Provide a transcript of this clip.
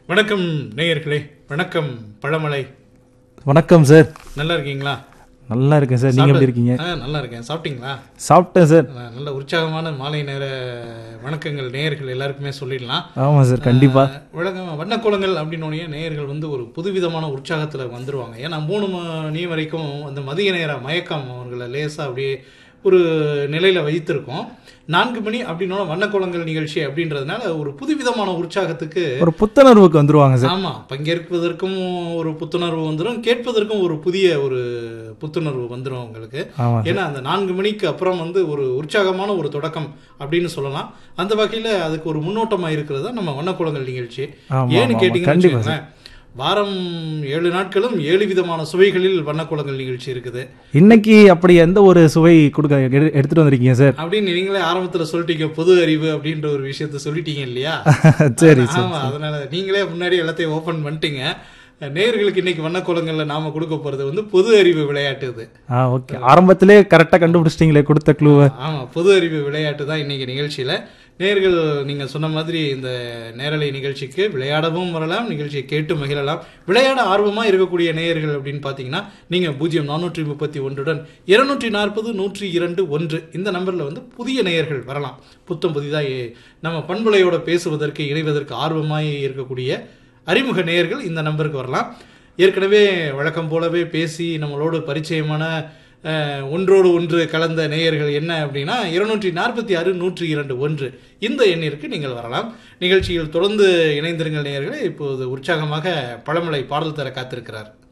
வணக்கம் நேயர்களே வணக்கம் பழமலை வணக்கம் சார் நல்லா இருக்கீங்களா நல்லா இருக்கேன் சார் நீங்க எப்படி இருக்கீங்க ஆ நல்லா இருக்கேன் சாப்பிட்டீங்களா சாப்பிட்டேன் சார் ஆ, நல்ல உற்சாகமான மாலை நேர வணக்கங்கள் நேயர்கள் எல்லாருக்குமே சொல்லிடலாம் ஆமா சார் கண்டிப்பா உலகம் வண்ணக்கோலங்கள் அப்படின்னோடனே நேயர்கள் வந்து ஒரு புதுவிதமான உற்சாகத்தில் வந்துருவாங்க ஏன்னா மூணு மணி வரைக்கும் அந்த மதிய நேர மயக்கம் அவர்களை லேசாக அப்படியே ஒரு நிலையில் வைத்திருக்கோம் நான்கு மணி அப்படின்னோட வண்ணக்கோலங்கள் நிகழ்ச்சி அப்படின்றதுனால ஒரு புதுவிதமான உற்சாகத்துக்கு ஒரு புத்துணர்வுக்கு வந்துருவாங்க சார் ஆமா பங்கேற்பதற்கும் ஒரு புத்துணர்வு வந்துடும் கேட்பதற்கும் ஒரு புதிய ஒரு புத்துணர்வு வந்துடும் உங்களுக்கு ஆமா ஏன்னா அந்த நான்கு மணிக்கு அப்புறம் வந்து ஒரு உற்சாகமான ஒரு தொடக்கம் அப்படின்னு சொல்லலாம் அந்த வகையில அதுக்கு ஒரு முன்னோட்டமா இருக்கிறது தான் நம்ம வண்ணக்குளங்கள் நிகழ்ச்சி ஆமா, ஏன்னு ஆமா, கேட்டீங்கன்னு கண்டிப்பா வச்சுக்கோங்களேன், வாரம் ஏழு நாட்களும் ஏழு விதமான சுவைகளில் வண்ணக்குளங்கள் நிகழ்ச்சி இருக்குது இன்னைக்கு அப்படி எந்த ஒரு சுவை கொடுக்க எடு- எடுத்துட்டு வந்திருக்கீங்க சார் அப்படின்னு நீங்களே ஆரம்பத்துல சொல்லிட்டீங்க பொது அறிவு அப்படின்ற ஒரு விஷயத்த சொல்லிட்டீங்க இல்லையா சரி ஆமா அதனால நீங்களே முன்னாடி எல்லாத்தையும் ஓபன் பண்ணிட்டீங்க நேயர்களுக்கு இன்னைக்கு வண்ணக்கோலங்கள்ல நாம கொடுக்க போறது வந்து பொது அறிவு விளையாட்டு இது ஆ ஓகே ஆரம்பத்திலே கரெக்டா கண்டுபிடிச்சிட்டீங்களே கொடுத்த க்ளூவை ஆமா பொது அறிவு விளையாட்டு தான் இன்னைக்கு நிகழ்ச்சியில நேர்கள் நீங்க சொன்ன மாதிரி இந்த நேரலை நிகழ்ச்சிக்கு விளையாடவும் வரலாம் நிகழ்ச்சியை கேட்டு மகிழலாம் விளையாட ஆர்வமா இருக்கக்கூடிய நேயர்கள் அப்படின்னு பாத்தீங்கன்னா நீங்க பூஜ்ஜியம் நானூற்றி முப்பத்தி ஒன்றுடன் இருநூற்றி நாற்பது நூற்றி இரண்டு ஒன்று இந்த நம்பர்ல வந்து புதிய நேயர்கள் வரலாம் புத்தம் புதிதாக நம்ம பண்புலையோட பேசுவதற்கு இணைவதற்கு ஆர்வமாய் இருக்கக்கூடிய அறிமுக நேயர்கள் இந்த நம்பருக்கு வரலாம் ஏற்கனவே வழக்கம் போலவே பேசி நம்மளோடு பரிச்சயமான அஹ், ஒன்றோடு ஒன்று கலந்த நேயர்கள் என்ன அப்படின்னா இருநூற்றி நாற்பத்தி ஆறு நூற்றி இரண்டு ஒன்று இந்த எண்ணிற்கு நீங்கள் வரலாம் நிகழ்ச்சியில் தொடர்ந்து இணைந்திருங்கள் நேயர்களே இப்போது உற்சாகமாக பழமலை பாடல் தர காத்திருக்கிறார்